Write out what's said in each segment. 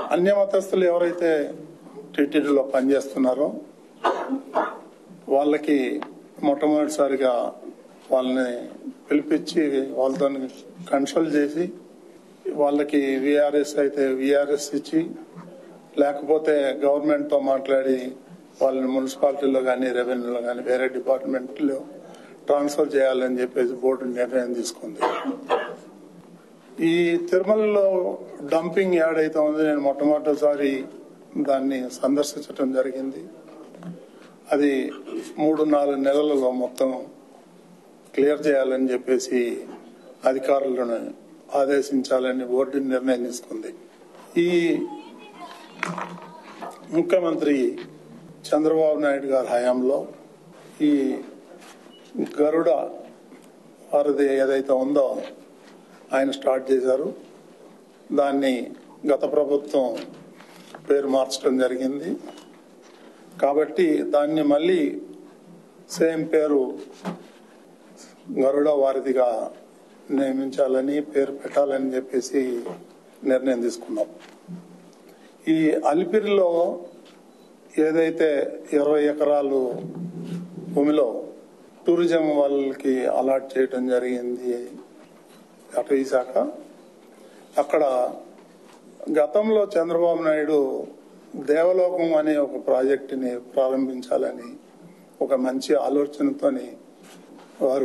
అన్య మతస్థులు ఎవరైతే టీటీడీలో పనిచేస్తున్నారో వాళ్ళకి మొట్టమొదటిసారిగా వాళ్ళని పిలిపించి వాళ్ళతో కన్సల్ట్ చేసి వాళ్ళకి విఆర్ఎస్ అయితే విఆర్ఎస్ ఇచ్చి లేకపోతే గవర్నమెంట్ తో మాట్లాడి వాళ్ళని మున్సిపాలిటీలో కానీ రెవెన్యూలో కానీ వేరే డిపార్ట్మెంట్లో ట్రాన్స్ఫర్ చేయాలని చెప్పేసి బోర్డు నిర్ణయం తీసుకుంది ఈ తిరుమలలో డంపింగ్ యాడ్ అయితే ఉంది నేను మొట్టమొదటిసారి దాన్ని సందర్శించడం జరిగింది అది మూడు నాలుగు నెలలలో మొత్తం క్లియర్ చేయాలని చెప్పేసి అధికారులను ఆదేశించాలని బోర్డు నిర్ణయం తీసుకుంది ఈ ముఖ్యమంత్రి చంద్రబాబు నాయుడు గారి హయాంలో ఈ గరుడ వారిది ఏదైతే ఉందో ఆయన స్టార్ట్ చేశారు దాన్ని గత ప్రభుత్వం పేరు మార్చడం జరిగింది కాబట్టి దాన్ని మళ్ళీ సేమ్ పేరు గరుడ వారిదిగా నియమించాలని పేరు పెట్టాలని చెప్పేసి నిర్ణయం తీసుకున్నాం ఈ అలిపిరిలో ఏదైతే ఇరవై ఎకరాలు భూమిలో టూరిజం వాళ్ళకి అలాట్ చేయడం జరిగింది అటవీ శాఖ అక్కడ గతంలో చంద్రబాబు నాయుడు దేవలోకం అనే ఒక ప్రాజెక్టుని ప్రారంభించాలని ఒక మంచి ఆలోచనతోని వారు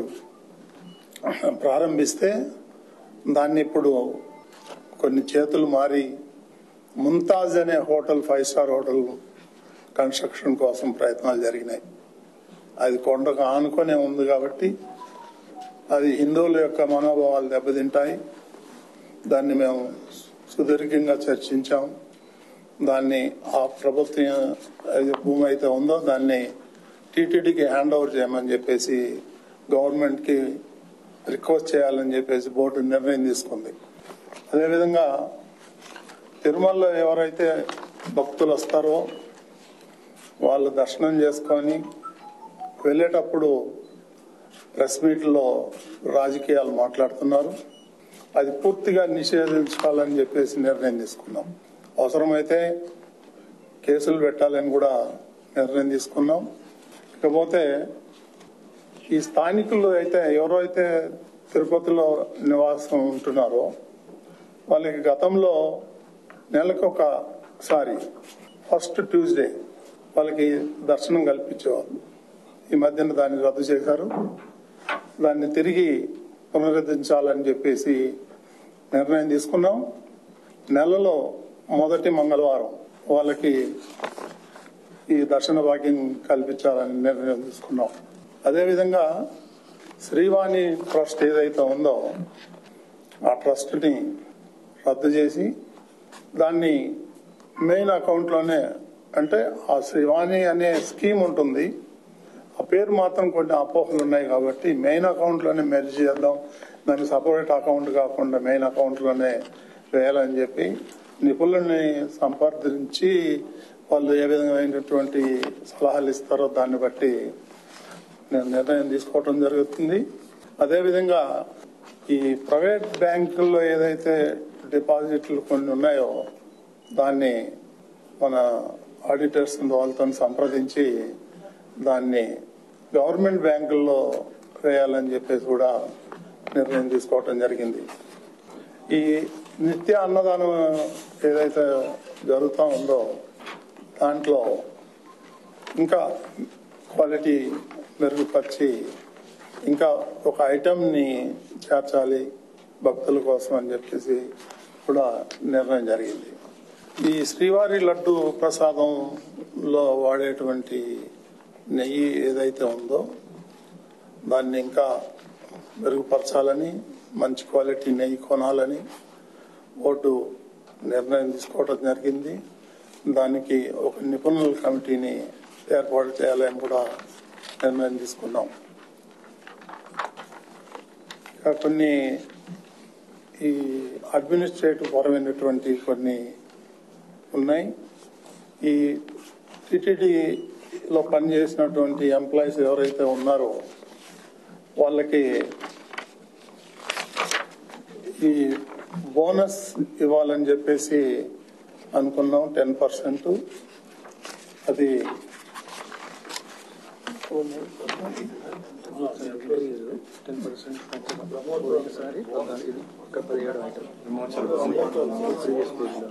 ప్రారంభిస్తే దాన్ని ఇప్పుడు కొన్ని చేతులు మారి ముంతాజ్ అనే hotel five star hotel construction కోసం ప్రయత్నాలు జరిగినాయి అది కొండకు ఆనుకొనే ఉంది కాబట్టి అది హిందువుల యొక్క మనోభావాలు దెబ్బతింటాయి దాన్ని మేము సుదీర్ఘంగా చర్చించాం దాన్ని ఆ ప్రభుత్వం ఏది భూమి అయితే ఉందో దాన్ని టీటీడీకి హ్యాండ్ ఓవర్ చేయమని చెప్పేసి గవర్నమెంట్ కి రిక్వెస్ట్ చేయాలని చెప్పేసి బోర్డు నిర్ణయం తీసుకుంది అదేవిధంగా తిరుమలలో ఎవరైతే భక్తులు వస్తారో వాళ్ళు దర్శనం చేసుకొని వెళ్ళేటప్పుడు ప్రెస్ మీట్లో రాజకీయాలు మాట్లాడుతున్నారు అది పూర్తిగా నిషేధించాలని చెప్పేసి నిర్ణయం తీసుకున్నాం అవసరమైతే కేసులు పెట్టాలని కూడా నిర్ణయం తీసుకున్నాం ఇకపోతే ఈ స్థానికులు అయితే ఎవరైతే తిరుపతిలో నివాసం ఉంటున్నారో వాళ్ళకి గతంలో నెలకు ఒకసారి ఫస్ట్ ట్యూస్డే వాళ్ళకి దర్శనం కల్పించేవాళ్ళు ఈ మధ్యన దాన్ని రద్దు చేశారు దాన్ని తిరిగి పునరుద్ధరించాలని చెప్పేసి నిర్ణయం తీసుకున్నాం నెలలో మొదటి మంగళవారం వాళ్ళకి ఈ దర్శన భాగ్యం కల్పించాలని నిర్ణయం తీసుకున్నాం అదేవిధంగా శ్రీవాణి ట్రస్ట్ ఏదైతే ఉందో ఆ ట్రస్ట్ ని రద్దు చేసి దాన్ని మెయిన్ అకౌంట్ లోనే అంటే ఆ శ్రీవాణి అనే స్కీమ్ ఉంటుంది ఆ పేరు మాత్రం కొన్ని అపోహలు ఉన్నాయి కాబట్టి మెయిన్ అకౌంట్ లోనే మెర్జ్ చేద్దాం దానికి సపరేట్ అకౌంట్ కాకుండా మెయిన్ అకౌంట్ లోనే వేయాలని చెప్పి నిపుణుల్ని సంప్రదించి వాళ్ళు ఏ విధమైనటువంటి సలహాలు ఇస్తారో దాన్ని బట్టి నేను నిర్ణయం తీసుకోవడం జరుగుతుంది అదేవిధంగా ఈ ప్రైవేట్ బ్యాంకుల్లో ఏదైతే డిపాజిట్లు కొన్ని ఉన్నాయో దాన్ని మన ఆడిటర్స్ వాళ్ళతో సంప్రదించి దాన్ని గవర్నమెంట్ బ్యాంకుల్లో వేయాలని చెప్పేసి కూడా నిర్ణయం తీసుకోవటం జరిగింది ఈ నిత్య అన్నదానం ఏదైతే జరుగుతూ ఉందో దాంట్లో ఇంకా క్వాలిటీ మెరుగుపరిచి ఇంకా ఒక ఐటమ్ని చేర్చాలి భక్తుల కోసం అని చెప్పేసి కూడా నిర్ణయం జరిగింది ఈ శ్రీవారి లడ్డు ప్రసాదంలో వాడేటువంటి నెయ్యి ఏదైతే ఉందో దాన్ని ఇంకా మెరుగుపరచాలని మంచి క్వాలిటీ నెయ్యి కొనాలని బోర్డు నిర్ణయం తీసుకోవడం జరిగింది దానికి ఒక నిపుణుల కమిటీని ఏర్పాటు చేయాలని కూడా నిర్ణయం తీసుకున్నాం ఇంకా కొన్ని ఈ అడ్మినిస్ట్రేటివ్ పరమైనటువంటి కొన్ని ఉన్నాయి ఈ టిటిడిలో పనిచేసినటువంటి ఎంప్లాయీస్ ఎవరైతే ఉన్నారో వాళ్ళకి ఈ బోనస్ ఇవ్వాలని చెప్పేసి అనుకున్నాం టెన్ పర్సెంట్ అది టెన్ పర్సెంట్ ఒకసారి ఇది ఒక పదిహేడు ఐటమ్ ప్రీవియస్ పేజ్లో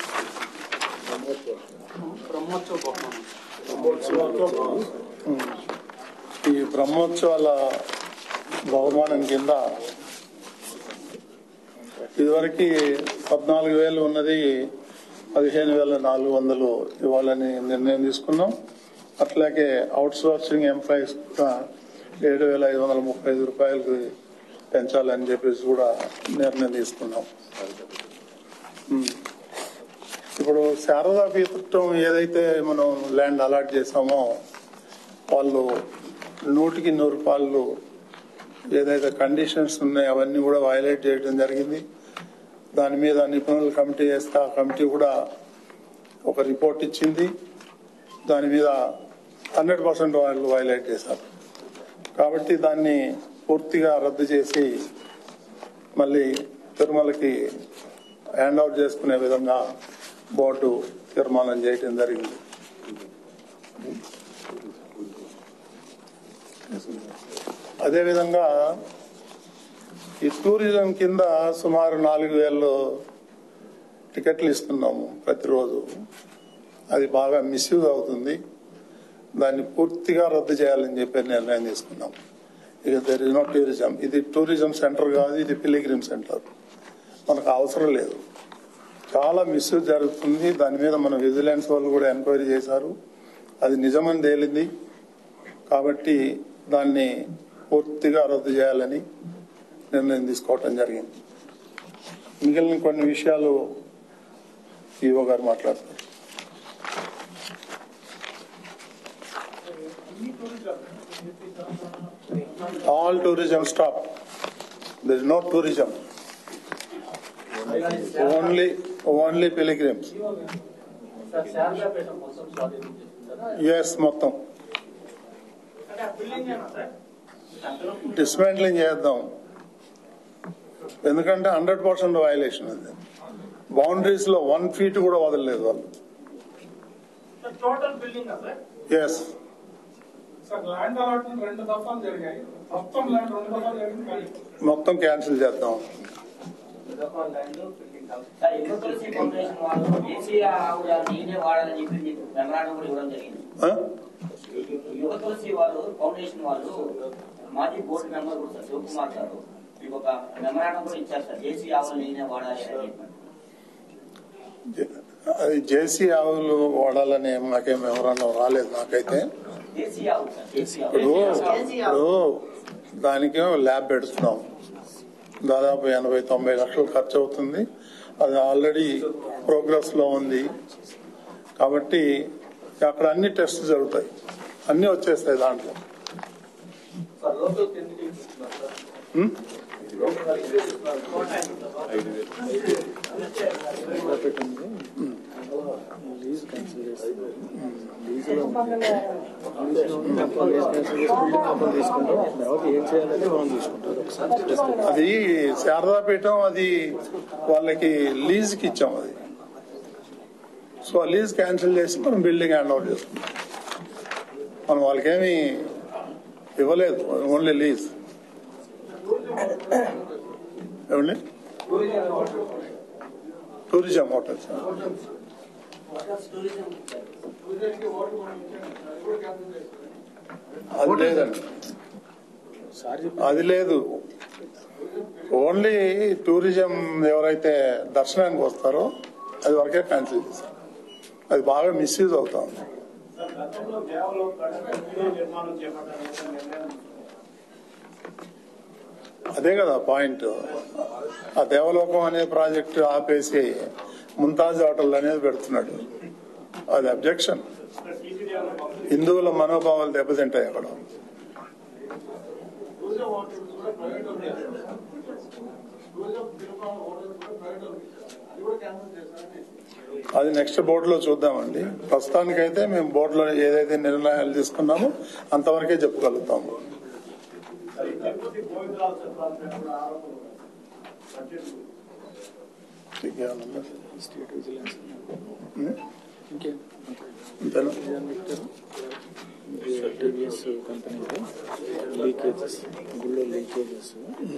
ఈ బ్రహ్మోత్సవాల బహుమానం కింద ఇదివరకు పద్నాలుగు వేలు ఉన్నది పదిహేను వేల నాలుగు వందలు ఇవ్వాలని నిర్ణయం తీసుకున్నాం అట్లాగే అవుట్ సోర్సింగ్ ఎంప్లాయీస్ కూడా ఏడు వేల ఐదు వందల ముప్పై ఐదు రూపాయలకి పెంచాలని చెప్పేసి కూడా నిర్ణయం తీసుకున్నాం ఉమ్. ఇప్పుడు శారదా పీఠం ఏదైతే మనం ల్యాండ్ అలాట్ చేసామో వాళ్ళు నూటికి నూరు రూపాయలు ఏదైతే కండిషన్స్ ఉన్నాయో అవన్నీ కూడా వైలేట్ చేయడం జరిగింది దాని మీద నిపుణుల కమిటీ వేస్తే ఆ కమిటీ కూడా ఒక రిపోర్ట్ ఇచ్చింది దాని మీద హండ్రెడ్ పర్సెంట్ వాళ్ళు వైలేట్ చేశారు కాబట్టి దాన్ని పూర్తిగా రద్దు చేసి మళ్ళీ తిరుమలకి హ్యాండ్ అవుట్ చేసుకునే విధంగా బోర్డు తీర్మానం చేయడం జరిగింది అదేవిధంగా ఈ టూరిజం కింద సుమారు నాలుగు వేలు టికెట్లు ఇస్తున్నాము ప్రతిరోజు అది బాగా మిస్యూజ్ అవుతుంది దాన్ని పూర్తిగా రద్దు చేయాలని చెప్పి నిర్ణయం తీసుకున్నాం ఇక దర్ ఇస్ నో టూరిజం ఇది టూరిజం సెంటర్ కాదు ఇది పిలిగ్రిమ్ సెంటర్ మనకు అవసరం లేదు చాలా మిస్యూజ్ జరుగుతుంది దాని మీద మన విజిలెన్స్ వాళ్ళు కూడా ఎంక్వైరీ చేశారు అది నిజమని తేలింది కాబట్టి దాన్ని పూర్తిగా రద్దు చేయాలని నిర్ణయం తీసుకోవటం జరిగింది మిగిలిన కొన్ని విషయాలు ఈవో గారు మాట్లాడతారు all tourism stop there is no tourism only only pilgrims sir Sharadapeetham మొత్తం స్వాధీనం చేసుకుంటారా ఎస్ మొత్తం అంటే ఆ బిల్డింగ్ ఏనా సార్ అందులో డిస్మాంట్లింగ్ చేద్దాం ఎందుకంటే హండ్రెడ్ పర్సెంట్ వైలేషన్ అది బౌండరీస్ లో వన్ ఫీట్ కూడా వదలలేదు వాళ్ళు total building sir yes sir land allotment రెండు దఫాలు జరిగాయి మొత్తం ల్యాండ్ రెండు దఫాలు జరిగింది కానీ మొత్తం క్యాన్సిల్ చేద్దాం సార్ ఎన్నో తులసి ఫౌండేషన్ వాళ్ళు దేశీయ ఆవుల నేనే వాడాలని చెప్పి మీకు మెమరాండం కూడా ఇవ్వడం జరిగింది ఆ? యువ తులసి వాళ్ళు ఫౌండేషన్ వాళ్ళు మాజీ బోర్డు మెంబర్ కూడా సార్ శివకుమార్ గారు మీకు ఒక మెమరాండం కూడా ఇచ్చారు సార్ దేశీయ ఆవులు నేనే వాడాలి అని చెప్పి అది జేసీ ఆవులు వాడాలని మాకేం వివరణ రాలేదు నాకైతే దేశీయ ఆవులు సార్ దేశీయ ఇప్పుడు ఆవులు ఇప్పుడు దానికి ల్యాబ్ పెడుతున్నాం దాదాపు ఎనభై తొంభై లక్షలు ఖర్చు అవుతుంది అది ఆల్రెడీ ప్రోగ్రెస్ లో ఉంది కాబట్టి అక్కడ అన్ని టెస్ట్ జరుగుతాయి అన్ని వచ్చేస్తాయి దాంట్లో సార్ లోకల్ కెందుకు ఇస్తున్నారు సార్ ఉం? లీజ్ క్యాన్సిల్ చేస్తాం లీజ్లో లీజ్లో ఉన్న మొత్తం లీజ్ క్యాన్సిల్ చేసి బిల్డింగ్ మొత్తం తీసుకుంటాం తర్వాత ఏం చేయాలంటే మనం తీసుకుంటాం ఒకసారి టెస్ట్ అది శారదాపీఠం అది వాళ్ళకి లీజ్ కి ఇచ్చాం అది సో ఆ లీజ్ క్యాన్సిల్ చేసి మనం బిల్డింగ్ హ్యాండ్ ఓవర్ చేసుకుంటాం మనం వాళ్ళకేమి ఇవ్వలేదు ఓన్లీ లీజ్ ఏమండి టూరిజం హోటల్స్ టూరిజంకి ఓటు మనం ఇచ్చాము సార్ అది కూడా క్యాన్సిల్ చేస్తారు అది లేదండి సార్ అది లేదు ఓన్లీ టూరిజం ఎవరైతే దర్శనానికి వస్తారో అది వరకే క్యాన్సిల్ చేస్తారు అది బాగా మిస్యూజ్ అవుతా ఉంది సార్ గతంలో కేవలం కడప నిర్మాణం చేపట్టాలని నిర్ణయం అదే కదా పాయింట్ ఆ దేవలోకం అనే ప్రాజెక్టు ఆపేసి ముంతాజ్ హోటల్ అనేది పెడుతున్నాడు అది అబ్జెక్షన్ హిందువుల మనోభావాలు దెబ్బతింటాయి అక్కడ టూరిజం హోటల్స్ కూడా ప్రైవేట్ టూరిజం తిరుమల హోటల్స్ కూడా ప్రైవేట్ అది కూడా క్యాన్సిల్ చేస్తారని అది నెక్స్ట్ బోర్డులో చూద్దామండి ప్రస్తుతానికైతే మేము బోర్డులో ఏదైతే నిర్ణయాలు తీసుకున్నామో అంతవరకే చెప్పగలుగుతాము తిరుపతి గోవిందరావు చెప్పాల్సిన కూడా ఆరోపణలు ఉన్నాయి. బడ్జెట్ ఇంకేమన్నా స్టేట్ విజిలెన్స్ ఉం? ఇంకేం అంతేనా టీవీఎస్ కంపెనీలో లీకేజెస్ గుళ్ళో లీకేజెస్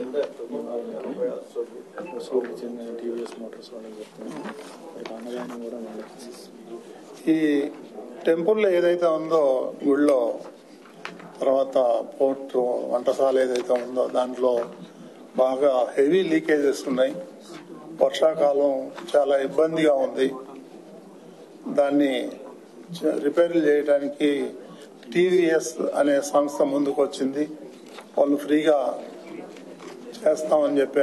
సూర్యుకి చెందిన టీవీఎస్ మోటార్స్ వాళ్ళకి చెప్తున్నాను మరి అన్నదానం కూడా వాళ్ళకి ఈ టెంపుల్లో ఏదైతే ఉందో గుళ్ళో తర్వాత పోర్ట్ వంటశాల ఏదైతే ఉందో దాంట్లో బాగా హెవీ లీకేజెస్ ఉన్నాయి వర్షాకాలం చాలా ఇబ్బందిగా ఉంది దాన్ని చ- రిపేర్లు చేయడానికి టీవీఎస్ అనే సంస్థ ముందుకు వచ్చింది వాళ్ళు ఫ్రీగా చేస్తామని చెప్పి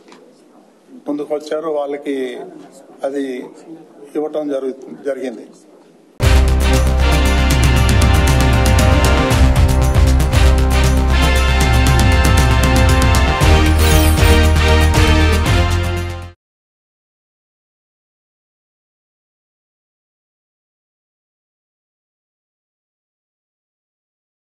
ముందుకు వచ్చారు వాళ్ళకి అది ఇవ్వటం జరుగు జరిగింది